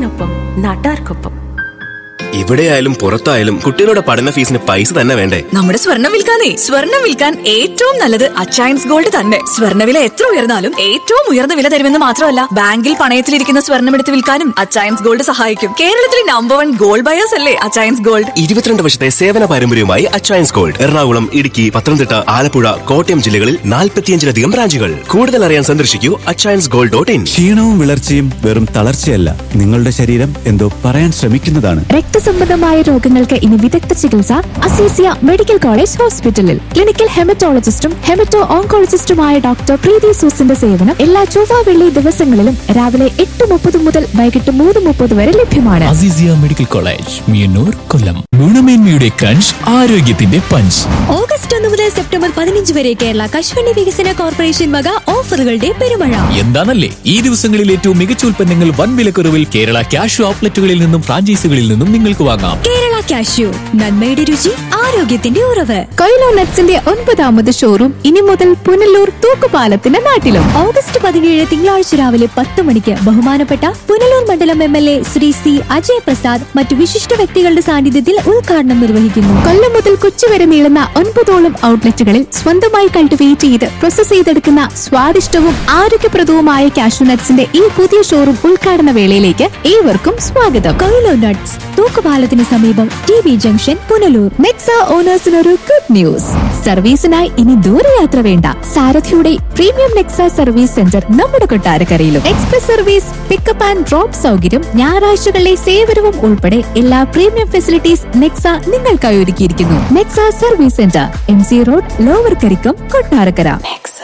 നാടിനൊപ്പം നാട്ടാർക്കൊപ്പം എവിടെയായാലും പുറത്തായാലും കുട്ടികളുടെ പഠന ഫീസിന് പൈസ തന്നെ വേണ്ടേ നമ്മുടെ സ്വർണം വിൽക്കാനേ സ്വർണം വിൽക്കാൻ ഏറ്റവും നല്ലത് അച്ചയൻസ് ഗോൾഡ് തന്നെ സ്വർണ്ണവില എത്ര ഉയർന്നാലും ഏറ്റവും ഉയർന്ന വില തരുമെന്ന് മാത്രമല്ല ബാങ്കിൽ പണയത്തിലിരിക്കുന്ന സ്വർണം എടുത്ത് വിൽക്കാനും അച്ചയൻസ് ഗോൾഡ് സഹായിക്കും കേരളത്തിലെ നമ്പർ വൺ ഗോൾഡ് ബയേഴ്സ് അല്ലേ അച്ചയൻസ് ഗോൾഡ് ഇരുപത്തിരണ്ട് വർഷത്തെ സേവന പാരമ്പര്യവുമായി അച്ചയൻസ് ഗോൾഡ് എറണാകുളം ഇടുക്കി പത്തനംതിട്ട ആലപ്പുഴ കോട്ടയം ജില്ലകളിൽ നാൽപ്പത്തിയഞ്ചിലധികം ബ്രാഞ്ചുകൾ കൂടുതൽ അറിയാൻ സന്ദർശിക്കൂ അച്ചയൻസ് ഗോൾഡ് ഡോട്ട് ഇൻ ക്ഷീണവും വിളർച്ചയും വെറും തളർച്ചയല്ല നിങ്ങളുടെ ശരീരം എന്തോ പറയാൻ ശ്രമിക്കുന്നതാണ് രക്തസംബന്ധമായ രോഗങ്ങൾക്ക് ഇനി വിദഗ്ധ ചികിത്സ അസീസിയ മെഡിക്കൽ കോളേജ് ഹോസ്പിറ്റലിൽ ക്ലിനിക്കൽ ഹെമറ്റോളജിസ്റ്റും ഹെമറ്റോ ഓങ്കോളജിസ്റ്റുമായ ഡോക്ടർ പ്രീതി സൂസിന്റെ സേവനം എല്ലാ ചൊവ്വ വെള്ളി ദിവസങ്ങളിലും രാവിലെ എട്ട് മുപ്പത് മുതൽ വൈകിട്ട് മൂന്ന് മുപ്പത് വരെ ലഭ്യമാണ് അസീസിയ മെഡിക്കൽ കോളേജ് മിയന്നൂർ കൊല്ലം ഗുണമേന്മയുടെ ക്രഞ്ച് ആരോഗ്യത്തിന്റെ പഞ്ച് ഓഗസ്റ്റ് ഒന്ന് മുതൽ സെപ്റ്റംബർ പതിനഞ്ച് വരെ കേരള കശുവണ്ടി വികസന കോർപ്പറേഷൻ വക ഓഫറുകളുടെ പെരുമഴ എന്താണല്ലേ ഈ ദിവസങ്ങളിൽ ഏറ്റവും മികച്ച ഉൽപ്പന്നങ്ങൾ വൻ വിലക്കുറവിൽ കേരള ക്യാഷ് ഔട്ട്ലെറ്റുകളിൽ നിന്നും ഫ്രാഞ്ചൈസികളിൽ നിന്നും നിങ്ങൾക്ക് വാങ്ങാം കേരള കാഷ്യൂ നന്മയുടെ രുചി ആരോഗ്യത്തിന്റെ ഉറവ് കൊയിലോ നട്ട്സിന്റെ ഒൻപതാമത് ഷോറൂം ഇനി മുതൽ പുനലൂർ തൂക്കുപാലത്തിന്റെ നാട്ടിലും ഓഗസ്റ്റ് പതിനേഴ് തിങ്കളാഴ്ച രാവിലെ പത്ത് മണിക്ക് ബഹുമാനപ്പെട്ട പുനലൂർ മണ്ഡലം M L A Shri C Ajay Prasad മറ്റു വിശിഷ്ട വ്യക്തികളുടെ സാന്നിധ്യത്തിൽ ഉദ്ഘാടനം നിർവഹിക്കുന്നു കൊല്ലം മുതൽ കൊച്ചി വരെ നീളുന്ന ഒൻപതോളം ഔട്ട്ലെറ്റുകളിൽ സ്വന്തമായി കൾട്ടിവേറ്റ് ചെയ്ത് പ്രോസസ് ചെയ്തെടുക്കുന്ന സ്വാദിഷ്ടവും ആരോഗ്യപ്രദവുമായ കാഷ്യൂ നട്ട്സിന്റെ ഈ പുതിയ ഷോറൂം ഉദ്ഘാടന വേളയിലേക്ക് ഏവർക്കും സ്വാഗതം കൊയിലോ നട്ട്സ് തൂക്കുപാലത്തിന് സമീപം T B junction Punalur Nexa ഓണേഴ്സിനൊരു ഗുഡ് ന്യൂസ് സർവീസിനായി ഇനി ദൂരയാത്ര വേണ്ട സാരഥിയുടെ പ്രീമിയം നെക്സ സർവീസ് സെന്റർ നമ്മുടെ കൊട്ടാരക്കരയിലും express service pickup and drop സൗകര്യം ഞായറാഴ്ചകളിലെ സേവനവും ഉൾപ്പെടെ എല്ലാ പ്രീമിയം ഫെസിലിറ്റീസ് നെക്സ നിങ്ങൾക്കായി ഒരുക്കിയിരിക്കുന്നു Nexa service centre M C road lower Karikkam Kottarakkara